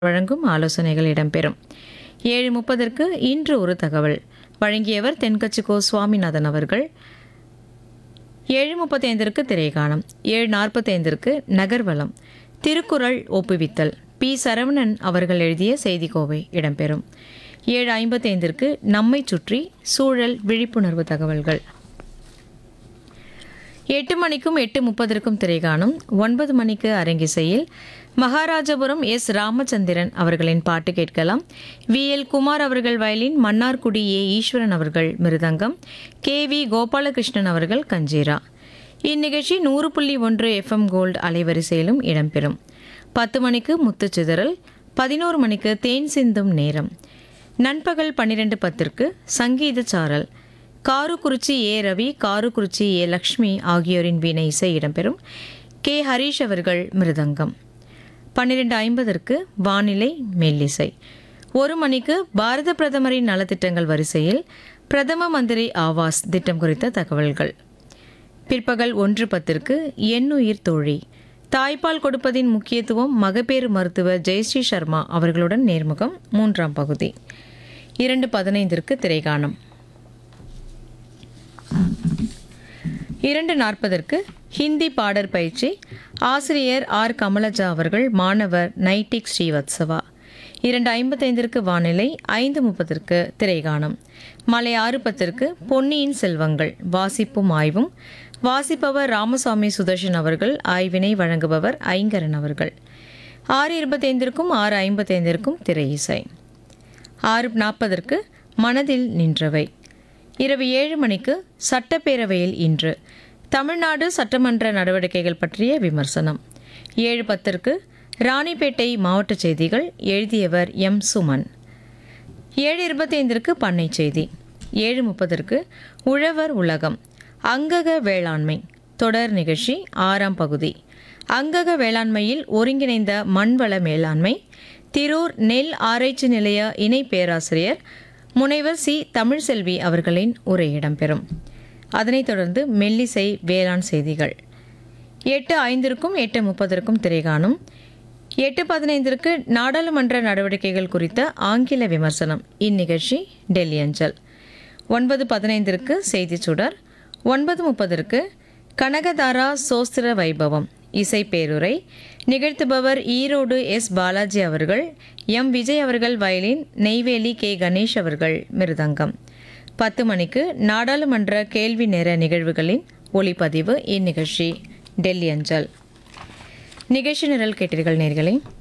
வழங்கும் ஆலோசனைகள் இடம்பெறும் ஏழு முப்பதற்கு இன்று ஒரு தகவல் வழங்கியவர் தென்கட்சி கோ சுவாமிநாதன் அவர்கள் ஏழு முப்பத்தைந்திற்கு திரைகாணம் ஏழு நாற்பத்தைந்திற்கு நகர்வலம் திருக்குறள் ஒப்புவித்தல் பி சரவணன் அவர்கள் எழுதிய செய்திக்கோவை இடம்பெறும் ஏழு ஐம்பத்தைந்திற்கு நம்மை சுற்றி சூழல் விழிப்புணர்வு தகவல்கள் எட்டு மணிக்கும் எட்டு முப்பதற்கும் திரைகாணும் ஒன்பது மணிக்கு அரங்கிசையில் மகாராஜபுரம் எஸ் ராமச்சந்திரன் அவர்களின் பாட்டு கேட்கலாம் வி எல் குமார் அவர்கள் வயலின் மன்னார்குடி ஏ ஈஸ்வரன் அவர்கள் மிருதங்கம் கே வி கோபாலகிருஷ்ணன் அவர்கள் கஞ்சீரா இந்நிகழ்ச்சி நூறு புள்ளி ஒன்று எஃப்எம் கோல்டு அலைவரிசையிலும் இடம்பெறும் பத்து மணிக்கு முத்துச்சிதறல் பதினோரு மணிக்கு தேன் சிந்தும் நேரம் நண்பகல் பன்னிரெண்டு பத்திற்கு சங்கீத சாரல் காருக்குறிச்சி ஏ ரவி காருக்குறிச்சி ஏ லக்ஷ்மி ஆகியோரின் வீணை இசை இடம்பெறும் கே ஹரீஷ் அவர்கள் மிருதங்கம் பன்னிரெண்டு ஐம்பதற்கு வானிலை மெல்லிசை ஒரு மணிக்கு பாரத பிரதமரின் நலத்திட்டங்கள் வரிசையில் பிரதம மந்திரி ஆவாஸ் திட்டம் குறித்த தகவல்கள் பிற்பகல் ஒன்று பத்திற்கு எண்ணுயிர் தோழி தாய்ப்பால் கொடுப்பதின் முக்கியத்துவம் மகப்பேறு மருத்துவர் ஜெயஸ்ரீ சர்மா அவர்களுடன் நேர்முகம் மூன்றாம் பகுதி இரண்டு பதினைந்திற்கு திரைகாணம் இரண்டு நாற்பதற்கு ஹிந்தி பாடற் பயிற்சி ஆசிரியர் ஆர் கமலஜா அவர்கள் மாணவர் நைட்டிக் ஸ்ரீவத்சவா இரண்டு ஐம்பத்தைந்திற்கு வானிலை ஐந்து முப்பதற்கு திரைகாணம் மாலை ஆறு பத்திற்கு பொன்னியின் செல்வங்கள் வாசிப்பும் ஆய்வும் வாசிப்பவர் ராமசாமி சுதர்ஷன் அவர்கள் ஆய்வினை வழங்குபவர் ஐங்கரன் அவர்கள் ஆறு இருபத்தைந்திற்கும் ஆறு ஐம்பத்தைந்திற்கும் திரை இசை ஆறு நாற்பதற்கு மனதில் நின்றவை இரவு ஏழு மணிக்கு சட்டப்பேரவையில் இன்று தமிழ்நாடு சட்டமன்ற நடவடிக்கைகள் பற்றிய விமர்சனம் ஏழு பத்திற்கு ராணிப்பேட்டை மாவட்ட செய்திகள் எழுதியவர் எம் சுமன் ஏழு இருபத்தைந்திற்கு பண்ணை செய்தி ஏழு முப்பதற்கு உழவர் உலகம் அங்கக வேளாண்மை தொடர் நிகழ்ச்சி ஆறாம் பகுதி அங்கக வேளாண்மையில் ஒருங்கிணைந்த மண்வள மேலாண்மை திரூர் நெல் ஆராய்ச்சி நிலைய இணை பேராசிரியர் முனைவர் சி தமிழ்செல்வி அவர்களின் உரை இடம்பெறும் அதனைத் தொடர்ந்து மெல்லிசை வேளாண் செய்திகள் எட்டு ஐந்திற்கும் எட்டு முப்பதற்கும் திரைகாணும் எட்டு பதினைந்திற்கு நாடாளுமன்ற நடவடிக்கைகள் குறித்த ஆங்கில விமர்சனம் இந்நிகழ்ச்சி டெல்லி அஞ்சல் ஒன்பது பதினைந்திற்கு செய்திச் சுடர் ஒன்பது முப்பதற்கு கனகதாரா சோஸ்திர வைபவம் இசை பேருரை நிகழ்த்துபவர் ஈரோடு எஸ் பாலாஜி அவர்கள் எம் விஜய் அவர்கள் வயலின் நெய்வேலி கே கணேஷ் அவர்கள் மிருதங்கம் பத்து மணிக்கு நாடாளுமன்ற கேள்வி நேர நிகழ்வுகளின் ஒளிப்பதிவு இந்நிகழ்ச்சி டெல்லி அஞ்சல் நிகழ்ச்சி நிரல் கேட்டீர்கள் நேர்களே